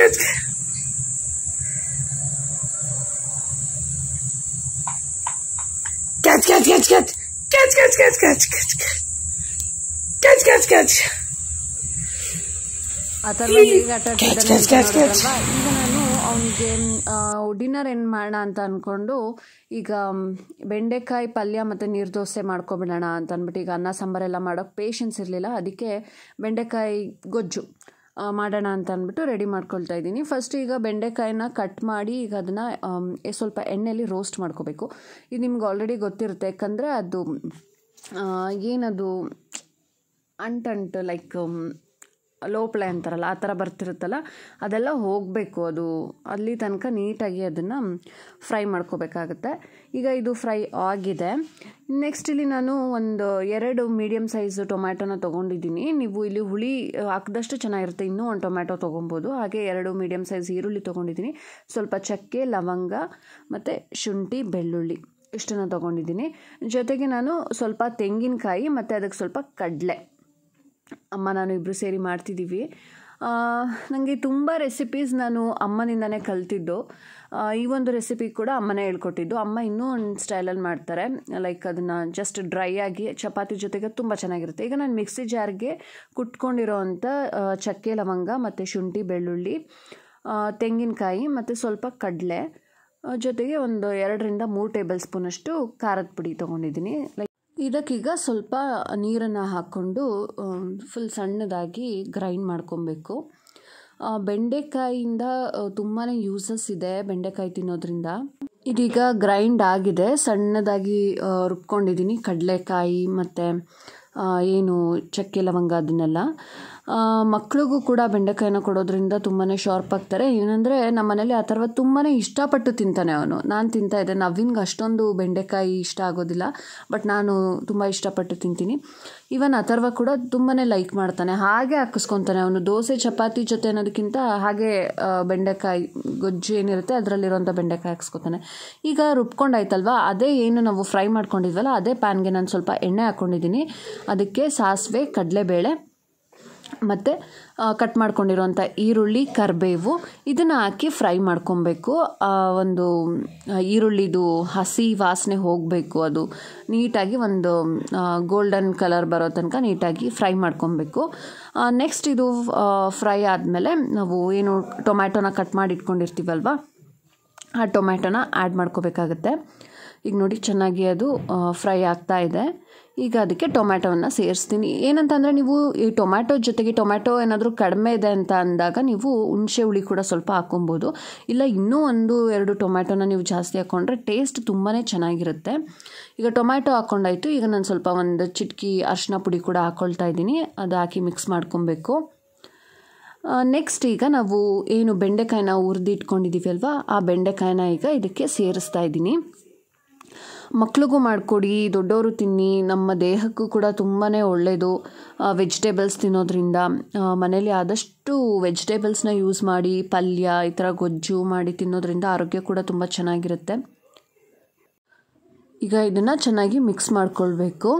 catch. Catch, catch, catch, catch. Catch, catch, catch, catch, catch, catch. Catch, catch, catch. ಆ ಥರ ಹೇಗೆ ಆಟ ಆಡ್ತಿದ್ದಾನೆ Catch, ಅಂತ catch, catch, ನೋಡಿದ್ರಲ್ವಾ? ಈಗ ನಾನು ಅವನಿಗೆ ಡಿನ್ನರ್ ಏನು ಮಾಡೋಣ ಅಂತ ಅಂದ್ಕೊಂಡು ಈಗ ಮ್, ಬೆಂಡೆಕಾಯಿ ಪಲ್ಯ ಮತ್ತು ನೀರು ದೋಸೆ ಮಾಡ್ಕೊಬಿಡೋಣ ಅಂತ ಅಂದ್ಬಿಟ್ಟು ಈಗ ಅನ್ನ ಸಾಂಬಾರೆಲ್ಲ ಮಾಡೋಕ್ಕೆ ಪೇಷನ್ಸ್ ಇರಲಿಲ್ಲ ಅದಕ್ಕೆ ಬೆಂಡೆಕಾಯಿ ಗೊಜ್ಜು ಆ, ಮಾಡೋಣ ಅಂತ ಅಂದ್ಬಿಟ್ಟು ರೆಡಿ ಮಾಡ್ಕೊಳ್ತಾ ಇದ್ದೀನಿ ಫಸ್ಟ್ ಈಗ ಬೆಂಡೆಕಾಯಿನ ಕಟ್ ಮಾಡಿ ಈಗ ಅದನ್ನು ಸ್ವಲ್ಪ ಎಣ್ಣೆಯಲ್ಲಿ ರೋಸ್ಟ್ ಮಾಡ್ಕೋಬೇಕು ಇದು ನಿಮ್ಗೆ ಆಲ್ರೆಡಿ ಗೊತ್ತಿರುತ್ತೆ ಯಾಕಂದರೆ ಅದು ಆ, ಏನದು ಅಂಟಂಟು ಲೈಕ್ ಲೋಪಳೆ ಅಂತಾರಲ್ಲ ಆ ಥರ ಬರ್ತಿರುತ್ತಲ್ಲ ಅದೆಲ್ಲ ಹೋಗಬೇಕು ಅದು ಅಲ್ಲಿ ತನಕ ನೀಟಾಗಿ ಅದನ್ನು ಫ್ರೈ ಮಾಡ್ಕೋಬೇಕಾಗತ್ತೆ ಈಗ ಇದು ಫ್ರೈ ಆಗಿದೆ ನೆಕ್ಸ್ಟ್ ಇಲ್ಲಿ ನಾನು ಒಂದು ಎರಡು ಮೀಡಿಯಮ್ ಸೈಜ್ ಟೊಮ್ಯಾಟೊನ ತೊಗೊಂಡಿದ್ದೀನಿ ನೀವು ಇಲ್ಲಿ ಹುಳಿ ಹಾಕಿದಷ್ಟು ಚೆನ್ನಾಗಿರುತ್ತೆ ಇನ್ನೂ ಒಂದು ಟೊಮ್ಯಾಟೊ ತೊಗೊಬೋದು ಹಾಗೆ ಎರಡು ಮೀಡಿಯಮ್ ಸೈಜ್ ಈರುಳ್ಳಿ ತೊಗೊಂಡಿದ್ದೀನಿ ಸ್ವಲ್ಪ ಚಕ್ಕೆ ಲವಂಗ ಮತ್ತು ಶುಂಠಿ ಬೆಳ್ಳುಳ್ಳಿ ಇಷ್ಟನ್ನು ತೊಗೊಂಡಿದ್ದೀನಿ ಜೊತೆಗೆ ನಾನು ಸ್ವಲ್ಪ ತೆಂಗಿನಕಾಯಿ ಮತ್ತು ಅದಕ್ಕೆ ಸ್ವಲ್ಪ ಕಡಲೆ ಅಮ್ಮ ನಾನು ಇಬ್ಬರು ಸೇರಿ ಮಾಡ್ತಿದ್ದೀವಿ ನನಗೆ ತುಂಬ ರೆಸಿಪೀಸ್ ನಾನು ಅಮ್ಮನಿಂದನೇ ಕಲ್ತಿದ್ದು ಆ, ಈ ಒಂದು ರೆಸಿಪಿ ಕೂಡ ಅಮ್ಮನೇ ಹೇಳ್ಕೊಟ್ಟಿದ್ದು ಅಮ್ಮ ಇನ್ನೂ ಒಂದು ಸ್ಟೈಲಲ್ಲಿ ಮಾಡ್ತಾರೆ ಲೈಕ್ ಅದನ್ನು ಜಸ್ಟ್ ಡ್ರೈ ಆಗಿ ಚಪಾತಿ ಜೊತೆಗೆ ತುಂಬ ಚೆನ್ನಾಗಿರುತ್ತೆ ಈಗ ನಾನು ಮಿಕ್ಸಿ ಜಾರ್ಗೆ ಕುಟ್ಕೊಂಡಿರೋ ಅಂಥ ಆ, ಚಕ್ಕೆ ಲವಂಗ ಮತ್ತು ಶುಂಠಿ ಬೆಳ್ಳುಳ್ಳಿ ಆ, ತೆಂಗಿನಕಾಯಿ ಮತ್ತು ಸ್ವಲ್ಪ ಕಡಲೆ ಜೊತೆಗೆ ಒಂದು ಎರಡರಿಂದ ಮೂರು ಟೇಬಲ್ ಸ್ಪೂನಷ್ಟು ಖಾರದ ಪುಡಿ ತೊಗೊಂಡಿದ್ದೀನಿ ಲೈಕ್ ಇದಕ್ಕೀಗ ಸ್ವಲ್ಪ ನೀರನ್ನು ಹಾಕ್ಕೊಂಡು ಫುಲ್ ಸಣ್ಣದಾಗಿ ಗ್ರೈಂಡ್ ಮಾಡ್ಕೊಬೇಕು ಆ, ಬೆಂಡೆಕಾಯಿಂದ ತುಂಬಾ ಯೂಸಸ್ ಇದೆ ಬೆಂಡೆಕಾಯಿ ತಿನ್ನೋದ್ರಿಂದ ಇದೀಗ ಗ್ರೈಂಡ್ ಆಗಿದೆ ಸಣ್ಣದಾಗಿ ಆ, ರುಬ್ಕೊಂಡಿದ್ದೀನಿ ಕಡಲೆಕಾಯಿ ಮತ್ತು ಏನು ಚಕ್ಕೆ ಲವಂಗ ಅದನ್ನೆಲ್ಲ ಆ, ಮಕ್ಳಿಗೂ ಕೂಡ ಬೆಂಡೆಕಾಯಿನ ಕೊಡೋದ್ರಿಂದ ತುಂಬಾ ಶಾರ್ಪ್ ಆಗ್ತಾರೆ ಏನಂದರೆ ನಮ್ಮ ಮನೇಲಿ ಆ ಥರ ತುಂಬಾ ಇಷ್ಟಪಟ್ಟು ತಿಂತಾನೆ ಅವನು ನಾನು ತಿಂತಾ ಇದ್ದೆ ನವೀನ್ಗೆ ಅಷ್ಟೊಂದು ಬೆಂಡೆಕಾಯಿ ಇಷ್ಟ ಆಗೋದಿಲ್ಲ ಬಟ್ ನಾನು ತುಂಬ ಇಷ್ಟಪಟ್ಟು ತಿಂತೀನಿ ಇವನ್ ಅಥರ್ವ ಕೂಡ ತುಂಬಾ ಲೈಕ್ ಮಾಡ್ತಾನೆ ಹಾಗೆ ಹಾಕಿಸ್ಕೊತಾನೆ ಅವನು ದೋಸೆ ಚಪಾತಿ ಜೊತೆ ಅನ್ನೋದಕ್ಕಿಂತ ಹಾಗೆ ಆ, ಬೆಂಡೆಕಾಯಿ ಗೊಜ್ಜು ಏನಿರುತ್ತೆ ಅದರಲ್ಲಿರೋಂಥ ಬೆಂಡೆಕಾಯಿ ಹಾಕ್ಸ್ಕೊತಾನೆ ಈಗ ರುಬ್ಕೊಂಡಾಯ್ತಲ್ವಾ ಅದೇ ಏನು ನಾವು ಫ್ರೈ ಮಾಡ್ಕೊಂಡಿದ್ವಲ್ಲ ಅದೇ ಪ್ಯಾನ್ಗೆ ನಾನು ಸ್ವಲ್ಪ ಎಣ್ಣೆ ಹಾಕ್ಕೊಂಡಿದ್ದೀನಿ ಅದಕ್ಕೆ ಸಾಸಿವೆ ಕಡಲೆಬೇಳೆ ಮತ್ತು ಕಟ್ ಮಾಡ್ಕೊಂಡಿರೋಂಥ ಈರುಳ್ಳಿ ಕರಿಬೇವು ಇದನ್ನು ಹಾಕಿ ಫ್ರೈ ಮಾಡ್ಕೊಬೇಕು ಆ, ಒಂದು ಆ, ಈರುಳ್ಳಿದು ಹಸಿ ವಾಸನೆ ಹೋಗಬೇಕು ಅದು ನೀಟಾಗಿ ಒಂದು ಗೋಲ್ಡನ್ ಕಲರ್ ಬರೋ ತನಕ ನೀಟಾಗಿ ಫ್ರೈ ಮಾಡ್ಕೊಬೇಕು ನೆಕ್ಸ್ಟ್ ಇದು ಫ್ರೈ ಆದಮೇಲೆ ನಾವು ಏನು ಟೊಮ್ಯಾಟೊನ ಕಟ್ ಮಾಡಿ ಇಟ್ಕೊಂಡಿರ್ತೀವಲ್ವ ಆ ಟೊಮ್ಯಾಟೊನ ಆ್ಯಡ್ ಮಾಡ್ಕೋಬೇಕಾಗತ್ತೆ ಈಗ ನೋಡಿ ಚೆನ್ನಾಗಿ ಅದು ಫ್ರೈ ಆಗ್ತಾ ಇದೆ ಈಗ ಅದಕ್ಕೆ ಟೊಮ್ಯಾಟೊವನ್ನು ಸೇರಿಸ್ತೀನಿ ಏನಂತಂದರೆ ನೀವು ಈ ಟೊಮ್ಯಾಟೊ ಜೊತೆಗೆ ಟೊಮ್ಯಾಟೊ ಏನಾದರೂ ಕಡಿಮೆ ಇದೆ ಅಂತ ಅಂದಾಗ ನೀವು ಹುಣಸೆ ಹುಳಿ ಕೂಡ ಸ್ವಲ್ಪ ಹಾಕೊಬೋದು ಇಲ್ಲ ಇನ್ನೂ ಒಂದು ಎರಡು ಟೊಮ್ಯಾಟೊನ ನೀವು ಜಾಸ್ತಿ ಹಾಕ್ಕೊಂಡ್ರೆ ಟೇಸ್ಟ್ ತುಂಬಾ ಚೆನ್ನಾಗಿರುತ್ತೆ ಈಗ ಟೊಮ್ಯಾಟೊ ಹಾಕ್ಕೊಂಡಾಯ್ತು ಈಗ ನಾನು ಸ್ವಲ್ಪ ಒಂದು ಚಿಟಕಿ ಅರಿಶಿನ ಪುಡಿ ಕೂಡ ಹಾಕ್ಕೊಳ್ತಾ ಇದ್ದೀನಿ ಅದು ಹಾಕಿ ಮಿಕ್ಸ್ ಮಾಡ್ಕೊಬೇಕು ನೆಕ್ಸ್ಟ್ ಈಗ ನಾವು ಏನು ಬೆಂಡೆಕಾಯಿನ ಹುರಿದು ಇಟ್ಕೊಂಡಿದ್ದೀವಿ ಅಲ್ವಾ ಆ ಬೆಂಡೆಕಾಯಿನ ಈಗ ಇದಕ್ಕೆ ಸೇರಿಸ್ತಾ ಇದ್ದೀನಿ ಮಕ್ಳಿಗೂ ಮಾಡಿಕೊಡಿ ದೊಡ್ಡವರು ತಿನ್ನಿ ನಮ್ಮ ದೇಹಕ್ಕೂ ಕೂಡ ತುಂಬಾ ಒಳ್ಳೆಯದು ವೆಜಿಟೇಬಲ್ಸ್ ತಿನ್ನೋದ್ರಿಂದ ಆ, ಮನೇಲಿ ಆದಷ್ಟು ವೆಜಿಟೇಬಲ್ಸ್ನ ಯೂಸ್ ಮಾಡಿ ಪಲ್ಯ ಈ ಥರ ಗೊಜ್ಜು ಮಾಡಿ ತಿನ್ನೋದ್ರಿಂದ ಆರೋಗ್ಯ ಕೂಡ ತುಂಬ ಚೆನ್ನಾಗಿರುತ್ತೆ ಈಗ ಇದನ್ನು ಚೆನ್ನಾಗಿ ಮಿಕ್ಸ್ ಮಾಡ್ಕೊಳ್ಬೇಕು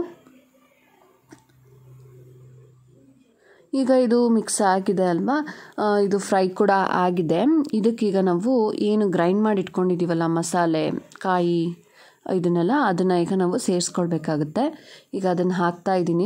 ಈಗ ಇದು ಮಿಕ್ಸ್ ಆಗಿದೆ ಅಲ್ವಾ ಆ, ಇದು ಫ್ರೈ ಕೂಡ ಆಗಿದೆ ಇದಕ್ಕೀಗ ನಾವು ಏನು ಗ್ರೈಂಡ್ ಮಾಡಿ ಇಟ್ಕೊಂಡಿದ್ದೀವಲ್ಲ ಮಸಾಲೆ ಕಾಯಿ ಇದನ್ನೆಲ್ಲ ಅದನ್ನು ಈಗ ನಾವು ಸೇರಿಸ್ಕೊಳ್ಬೇಕಾಗುತ್ತೆ ಈಗ ಅದನ್ನು ಹಾಕ್ತಾ ಇದ್ದೀನಿ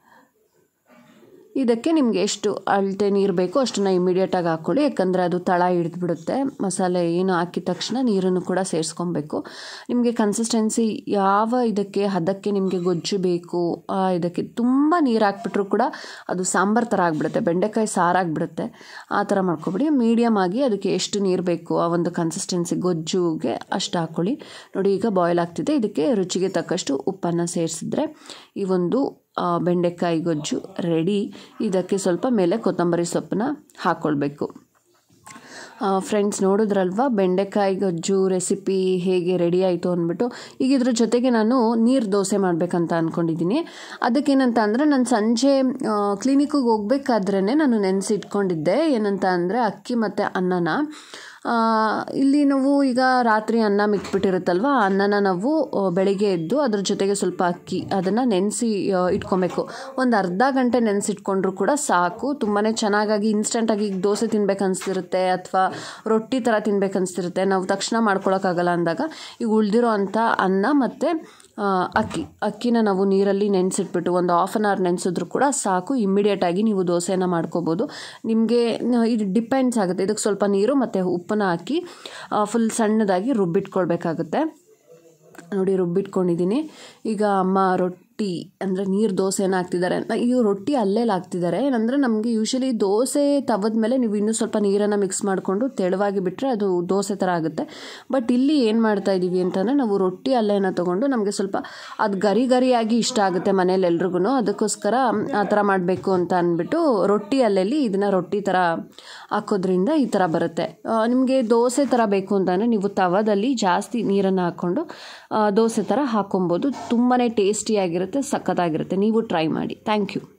ಇದಕ್ಕೆ ನಿಮಗೆ ಎಷ್ಟು ಅಳತೆ ನೀರು ಬೇಕೋ ಅಷ್ಟನ್ನು ಇಮಿಡಿಯೇಟಾಗಿ ಹಾಕ್ಕೊಳ್ಳಿ ಯಾಕಂದರೆ ಅದು ತಳ ಹಿಡಿದ್ಬಿಡುತ್ತೆ ಮಸಾಲೆ ಏನು ಹಾಕಿದ ತಕ್ಷಣ ನೀರನ್ನು ಕೂಡ ಸೇರಿಸ್ಕೊಬೇಕು ನಿಮಗೆ ಕನ್ಸಿಸ್ಟೆನ್ಸಿ ಯಾವ ಇದಕ್ಕೆ ಹದಕ್ಕೆ ನಿಮಗೆ ಗೊಜ್ಜು ಬೇಕು ಆ ಇದಕ್ಕೆ ತುಂಬ ನೀರು ಹಾಕ್ಬಿಟ್ರೂ ಕೂಡ ಅದು ಸಾಂಬಾರು ಥರ ಆಗಿಬಿಡುತ್ತೆ ಬೆಂಡೆಕಾಯಿ ಸಾರಾಗ್ಬಿಡುತ್ತೆ ಆ ಥರ ಮಾಡ್ಕೊಬಿಡಿ ಮೀಡಿಯಮ್ ಆಗಿ ಅದಕ್ಕೆ ಎಷ್ಟು ನೀರು ಬೇಕು ಆ ಒಂದು ಕನ್ಸಿಸ್ಟೆನ್ಸಿ ಗೊಜ್ಜುಗೆ ಅಷ್ಟು ಹಾಕ್ಕೊಳ್ಳಿ ನೋಡಿ ಈಗ ಬಾಯ್ಲ್ ಆಗ್ತಿದೆ ಇದಕ್ಕೆ ರುಚಿಗೆ ತಕ್ಕಷ್ಟು ಉಪ್ಪನ್ನು ಸೇರಿಸಿದ್ರೆ ಈ ಒಂದು ಆ, ಬೆಂಡೆಕಾಯಿ ಗೊಜ್ಜು ರೆಡಿ ಇದಕ್ಕೆ ಸ್ವಲ್ಪ ಮೇಲೆ ಕೊತ್ತಂಬರಿ ಸೊಪ್ಪನ್ನ ಹಾಕ್ಕೊಳ್ಬೇಕು ಫ್ರೆಂಡ್ಸ್ ನೋಡಿದ್ರಲ್ವಾ ಬೆಂಡೆಕಾಯಿ ಗೊಜ್ಜು ರೆಸಿಪಿ ಹೇಗೆ ರೆಡಿ ಆಯಿತು ಅಂದ್ಬಿಟ್ಟು ಈಗ ಇದ್ರ ಜೊತೆಗೆ ನಾನು ನೀರು ದೋಸೆ ಮಾಡಬೇಕಂತ ಅಂದ್ಕೊಂಡಿದ್ದೀನಿ ಅದಕ್ಕೇನಂತ ಅಂದರೆ ನಾನು ಸಂಜೆ ಕ್ಲಿನಿಕ್ಕಿಗೆ ಹೋಗ್ಬೇಕಾದ್ರೇ ನಾನು ನೆನೆಸಿ ಇಟ್ಕೊಂಡಿದ್ದೆ ಏನಂತ ಅಂದರೆ ಅಕ್ಕಿ ಮತ್ತು ಅನ್ನನ ಆ, ಇಲ್ಲಿ ನಾವು ಈಗ ರಾತ್ರಿ ಅನ್ನ ಮಿಕ್ಬಿಟ್ಟಿರುತ್ತಲ್ವ ಆ ಅನ್ನನ ನಾವು ಆ, ಬೆಳಿಗ್ಗೆ ಎದ್ದು ಅದ್ರ ಜೊತೆಗೆ ಸ್ವಲ್ಪ ಅಕ್ಕಿ ಅದನ್ನು ನೆನೆಸಿ ಇಟ್ಕೊಬೇಕು ಒಂದು ಅರ್ಧ ಗಂಟೆ ನೆನೆಸಿಟ್ಕೊಂಡ್ರು ಕೂಡ ಸಾಕು ತುಂಬಾ ಚೆನ್ನಾಗಾಗಿ ಇನ್ಸ್ಟೆಂಟಾಗಿ ಈಗ ದೋಸೆ ತಿನ್ಬೇಕು ಅನಿಸ್ತಿರುತ್ತೆ ಅಥವಾ ರೊಟ್ಟಿ ಥರ ತಿನ್ಬೇಕು ಅನಿಸ್ತಿರುತ್ತೆ ನಾವು ತಕ್ಷಣ ಮಾಡ್ಕೊಳಕ್ಕಾಗಲ್ಲ ಅಂದಾಗ ಈಗ ಉಳಿದಿರೋ ಅಂಥ ಅನ್ನ ಮತ್ತು ಆ, ಅಕ್ಕಿ ಅಕ್ಕಿನ ನಾವು ನೀರಲ್ಲಿ ನೆನೆಸಿಟ್ಬಿಟ್ಟು ಒಂದು ಹಾಫ್ ಆನ್ ಅವರ್ ನೆನೆಸಿದ್ರು ಕೂಡ ಸಾಕು ಇಮ್ಮಿಡಿಯೇಟಾಗಿ ನೀವು ದೋಸೆನ ಮಾಡ್ಕೋಬೋದು ನಿಮಗೆ ಇದು ಡಿಪೆಂಡ್ಸ್ ಆಗುತ್ತೆ ಇದಕ್ಕೆ ಸ್ವಲ್ಪ ನೀರು ಮತ್ತು ಉಪ್ಪನ್ನ ಹಾಕಿ ಫುಲ್ ಸಣ್ಣದಾಗಿ ರುಬ್ಬಿಟ್ಕೊಳ್ಬೇಕಾಗುತ್ತೆ ನೋಡಿ ರುಬ್ಬಿಟ್ಕೊಂಡಿದ್ದೀನಿ ಈಗ ಅಮ್ಮ ರೊಟ್ಟಿ ಅಂದರೆ ನೀರು ದೋಸೆನ ಹಾಕ್ತಿದ್ದಾರೆ ಈ ರೊಟ್ಟಿ ಅಲ್ಲೇಲಿ ಹಾಕ್ತಿದ್ದಾರೆ ಏನಂದರೆ ನಮಗೆ ಯೂಶಲಿ ದೋಸೆ ತವದ ಮೇಲೆ ನೀವು ಇನ್ನೂ ಸ್ವಲ್ಪ ನೀರನ್ನು ಮಿಕ್ಸ್ ಮಾಡಿಕೊಂಡು ತೆಳುವಾಗಿ ಬಿಟ್ಟರೆ ಅದು ದೋಸೆ ಥರ ಆಗುತ್ತೆ ಬಟ್ ಇಲ್ಲಿ ಏನು ಮಾಡ್ತಾ ಇದ್ದೀವಿ ಅಂತಂದರೆ ನಾವು ರೊಟ್ಟಿ ಅಲ್ಲೇನ ತೊಗೊಂಡು ನಮಗೆ ಸ್ವಲ್ಪ ಅದು ಗರಿ ಗರಿಯಾಗಿ ಇಷ್ಟ ಆಗುತ್ತೆ ಮನೇಲಿ ಎಲ್ರಿಗೂ ಅದಕ್ಕೋಸ್ಕರ ಆ ಥರ ಮಾಡಬೇಕು ಅಂತ ಅಂದ್ಬಿಟ್ಟು ರೊಟ್ಟಿ ಅಲ್ಲೆಲ್ಲಿ ಇದನ್ನು ರೊಟ್ಟಿ ಥರ ಹಾಕೋದ್ರಿಂದ ಈ ಥರ ಬರುತ್ತೆ ನಿಮಗೆ ದೋಸೆ ಥರ ಬೇಕು ಅಂತಂದರೆ ನೀವು ತವದಲ್ಲಿ ಜಾಸ್ತಿ ನೀರನ್ನು ಹಾಕ್ಕೊಂಡು ಆ, ದೋಸೆ ಥರ ಹಾಕೊಬೋದು ತುಂಬಾ ಟೇಸ್ಟಿಯಾಗಿರುತ್ತೆ ಸಖತ್ತಾಗಿರುತ್ತೆ ನೀವು ಟ್ರೈ ಮಾಡಿ ಥ್ಯಾಂಕ್ ಯು